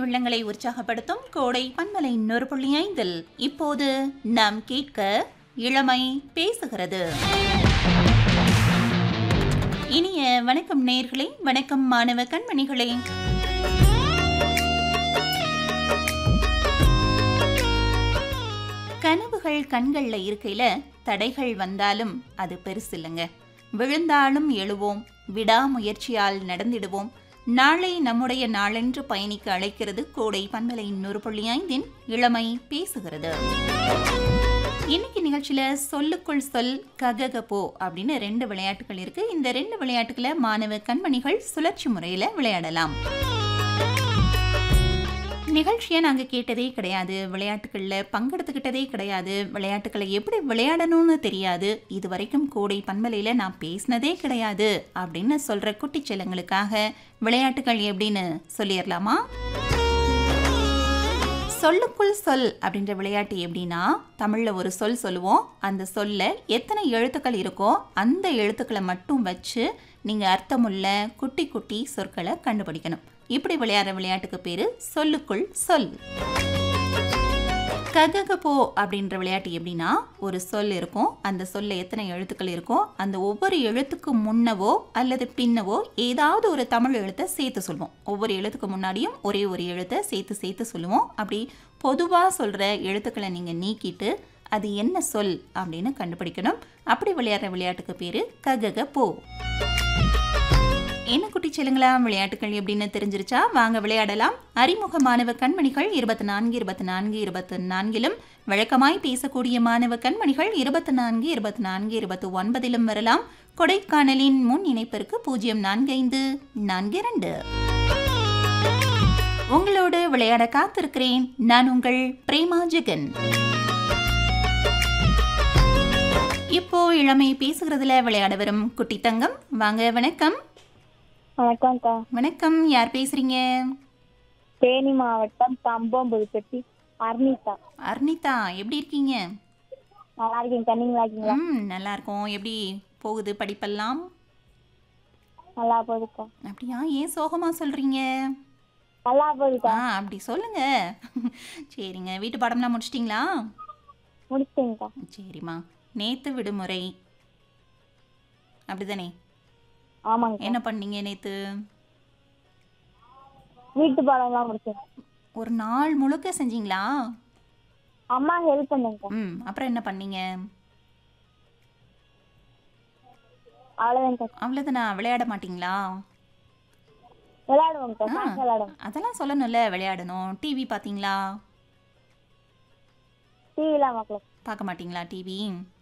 உள்ளங்களை உற்சாகப்படுத்தும் கோடை பன்மலை இன்னொரு புள்ளி ஐந்தில் இப்போது நாம் கேட்க இளமை பேசுகிறது இனிய வணக்கம் நேர்களே வணக்கம் மாணவ கண்மணிகளே கனவுகள் கண்கள்ல இருக்கையில தடைகள் வந்தாலும் அது பெருசு இல்லைங்க விழுந்தாலும் எழுவோம் விடாமுயற்சியால் நடந்திடுவோம் நாளை நம்முடைய நாளென்று பயணிக்க அழைக்கிறது கோடை பண்பலை நூறு புள்ளி ஐந்தின் இளமை பேசுகிறது இன்னைக்கு நிகழ்ச்சியில சொல்லுக்குள் சொல் ககக போ அப்படின்னு ரெண்டு விளையாட்டுகள் இருக்கு இந்த ரெண்டு விளையாட்டுகளை மாணவ கண்மணிகள் சுழற்சி முறையில விளையாடலாம் நிகழ்ச்சியை நாங்கள் கேட்டதே கிடையாது விளையாட்டுகளில் பங்கெடுத்துக்கிட்டதே கிடையாது விளையாட்டுகளை எப்படி விளையாடணும்னு தெரியாது இது வரைக்கும் கோடை பண்பலையில் நான் பேசினதே கிடையாது அப்படின்னு சொல்கிற குட்டி செல்லங்களுக்காக விளையாட்டுகள் எப்படின்னு சொல்லிடலாமா சொல்லுக்குள் சொல் அப்படின்ற விளையாட்டு எப்படின்னா தமிழில் ஒரு சொல் சொல்லுவோம் அந்த சொல்ல எத்தனை எழுத்துக்கள் இருக்கோ அந்த எழுத்துக்களை மட்டும் வச்சு நீங்கள் அர்த்தமுள்ள குட்டி குட்டி சொற்களை கண்டுபிடிக்கணும் இப்படி விளையாடுற விளையாட்டுக்கு பேர் சொல்லுக்குள் சொல் ககக போ அப்படின்ற விளையாட்டு எப்படின்னா ஒரு சொல் இருக்கும் அந்த சொல்ல எத்தனை எழுத்துக்கள் இருக்கோ அந்த ஒவ்வொரு எழுத்துக்கு முன்னவோ அல்லது பின்னவோ ஏதாவது ஒரு தமிழ் எழுத்தை சேர்த்து சொல்லுவோம் ஒவ்வொரு எழுத்துக்கு முன்னாடியும் ஒரே ஒரு எழுத்தை சேர்த்து சேர்த்து சொல்லுவோம் அப்படி பொதுவாக சொல்கிற எழுத்துக்களை நீங்கள் நீக்கிட்டு அது என்ன சொல் அப்படின்னு கண்டுபிடிக்கணும் அப்படி விளையாடுற விளையாட்டுக்கு பேர் ககக போ என்ன குட்டி செல்லுங்களா விளையாட்டுகள் எப்படின்னு தெரிஞ்சிருச்சா வாங்க விளையாடலாம் அறிமுக மாணவ கண்மணிகள் இருபத்தி நான்கு இருபத்தி நான்கு இருபத்தி நான்கிலும் வழக்கமாய் பேசக்கூடிய மாணவ கண்மணிகள் இருபத்தி நான்கு இருபத்தி நான்கு இருபத்தி ஒன்பதிலும் வரலாம் கொடைக்கானலின் முன் இணைப்பிற்கு பூஜ்ஜியம் நான்கு ஐந்து நான்கு இரண்டு உங்களோடு விளையாட காத்திருக்கிறேன் நான் உங்கள் பிரேமா ஜெகன் இப்போ இளமை பேசுகிறதுல விளையாட வரும் குட்டி தங்கம் வாங்க வணக்கம் வணக்கம்க்கா வணக்கம் யார் பேசுறீங்க தேனி மாவட்டம் கம்பம் புதுப்பட்டி அர்னிதா அர்னிதா எப்படி இருக்கீங்க நல்லா இருக்கீங்க நீங்களா இருக்கீங்களா ம் நல்லா இருக்கோம் எப்படி போகுது படிப்பெல்லாம் நல்லா போகுதுக்கா அப்படியா ஏன் சோகமா சொல்றீங்க நல்லா போகுதுக்கா ஆ அப்படி சொல்லுங்க சரிங்க வீட்டு பாடம்லாம் முடிச்சிட்டிங்களா முடிச்சிட்டேங்கக்கா சரிம்மா நேத்து விடுமுறை அப்படிதானே ஆமாங்கக்கா என்ன பண்ணீங்க நேத்து வீட்டு பாடம்லாம் முடிச்சேன் ஒரு நாள் முழுக்க செஞ்சீங்களா அம்மா ஹெல்ப் பண்ணுங்கக்கா ம் அப்புறம் என்ன பண்ணீங்க அவ்வளோதான்க்கா அவ்வளோதானா விளையாட மாட்டீங்களா விளையாடுவோங்கக்கா ஆ. சாயங்காலம் விளையாடுவோம் அதெல்லாம் சொல்லணும்ல விளையாடணும் டிவி பார்த்தீங்களா டிவிலாம் பார்க்கலாம் பார்க்க மாட்டீங்களா டிவி